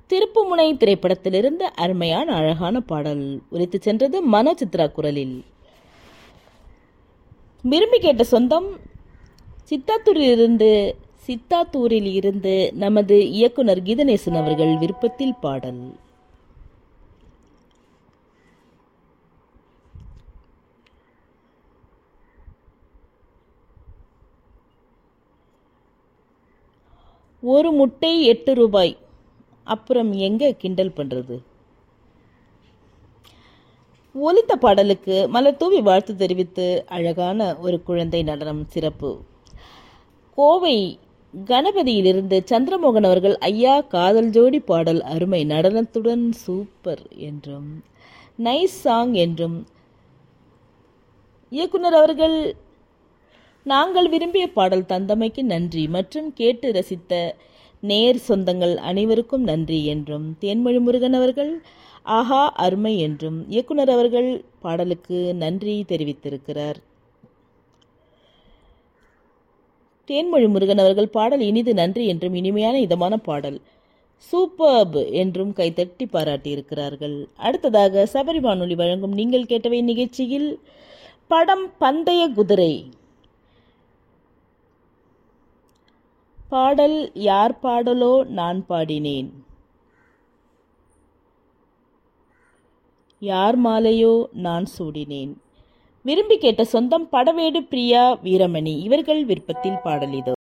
திருப்புமுனை திரைப்படத்திலிருந்து அருமையான அழகான பாடல் உரைத்து சென்றது மனோ சித்ரா குரலில் விரும்பி கேட்ட சொந்தம் சித்தாத்தூரிலிருந்து சித்தாத்தூரில் இருந்து நமது இயக்குனர் கீதநேசன் அவர்கள் விருப்பத்தில் பாடல் ஒரு முட்டை எட்டு ரூபாய் அப்புறம் எங்க கிண்டல் பண்றது ஒலித்த பாடலுக்கு மலர் தூவி வாழ்த்து தெரிவித்து அழகான ஒரு குழந்தை நடனம் சிறப்பு கோவை கணபதியிலிருந்து சந்திரமோகன் அவர்கள் ஐயா காதல் ஜோடி பாடல் அருமை நடனத்துடன் சூப்பர் என்றும் நைஸ் சாங் என்றும் இயக்குனர் அவர்கள் நாங்கள் விரும்பிய பாடல் தந்தமைக்கு நன்றி மற்றும் கேட்டு ரசித்த நேர் சொந்தங்கள் அனைவருக்கும் நன்றி என்றும் தேன்மொழி முருகன் அவர்கள் ஆஹா அருமை என்றும் இயக்குனர் அவர்கள் பாடலுக்கு நன்றி தெரிவித்திருக்கிறார் தேன்மொழி முருகன் அவர்கள் பாடல் இனிது நன்றி என்றும் இனிமையான இதமான பாடல் சூப்பர்ப் என்றும் கைத்தட்டி பாராட்டியிருக்கிறார்கள் அடுத்ததாக சபரி வானொலி வழங்கும் நீங்கள் கேட்டவை நிகழ்ச்சியில் படம் பந்தய குதிரை பாடல் யார் பாடலோ நான் பாடினேன் யார் மாலையோ நான் சூடினேன் விரும்பி கேட்ட சொந்தம் படவேடு பிரியா வீரமணி இவர்கள் விருப்பத்தில் பாடல் இதோ